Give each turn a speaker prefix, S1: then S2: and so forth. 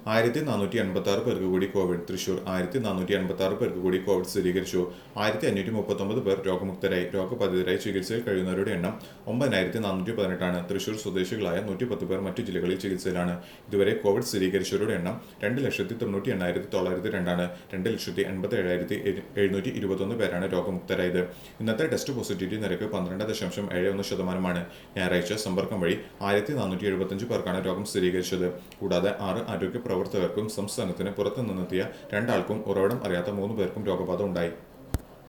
S1: ആയിരത്തി നാനൂറ്റി എൺപത്തി ആറ് പേർക്ക് കൂടി കോവിഡ് തൃശൂർ ആയിരത്തി നാനൂറ്റി എൺപത്തി ആറ് പേർക്ക് കൂടി കോവിഡ് സ്ഥിരീകരിച്ചു ആയിരത്തി അഞ്ഞൂറ്റി മുപ്പത്തൊമ്പത് പേർ രോഗമുക്തരായി രോഗബാധിതരായി ചികിത്സയിൽ കഴിയുന്നവരുടെ എണ്ണം ഒമ്പതിനായിരത്തി നാനൂറ്റി പതിനെട്ടാണ് തൃശൂർ സ്വദേശികളായ നൂറ്റി പത്ത് പേർ മറ്റു ജില്ലകളിൽ ചികിത്സയിലാണ് ഇതുവരെ കോവിഡ് സ്ഥിരീകരിച്ചവരുടെ എണ്ണം രണ്ട് ലക്ഷത്തി തൊണ്ണൂറ്റി എണ്ണായിരത്തി തൊള്ളായിരത്തി രണ്ടാണ് രണ്ട് ലക്ഷത്തി എൺപത്തി ഏഴായിരത്തി എഴുന്നൂറ്റി ഇരുപത്തൊന്ന് പേരാണ് രോഗമുക്തരായത് ഇന്നത്തെ ടെസ്റ്റ് പോസിറ്റിവിറ്റി നിരക്ക് പന്ത്രണ്ട് ദശാംശം ഏഴ് ഒന്ന് ശതമാനമാണ് ഞായറാഴ്ച സമ്പർക്കം വഴി ആയിരത്തി നാനൂറ്റി എഴുപത്തഞ്ച് പേർക്കാണ് രോഗം സ്ഥിരീകരിച്ചത് കൂടാതെ ആറ് ആരോഗ്യ പ്രവർത്തകർക്കും സംസ്ഥാനത്തിന് പുറത്തു നിന്നെത്തിയ രണ്ടാൾക്കും ഉറവിടം അറിയാത്ത മൂന്ന് പേർക്കും രോഗബാധ ഉണ്ടായി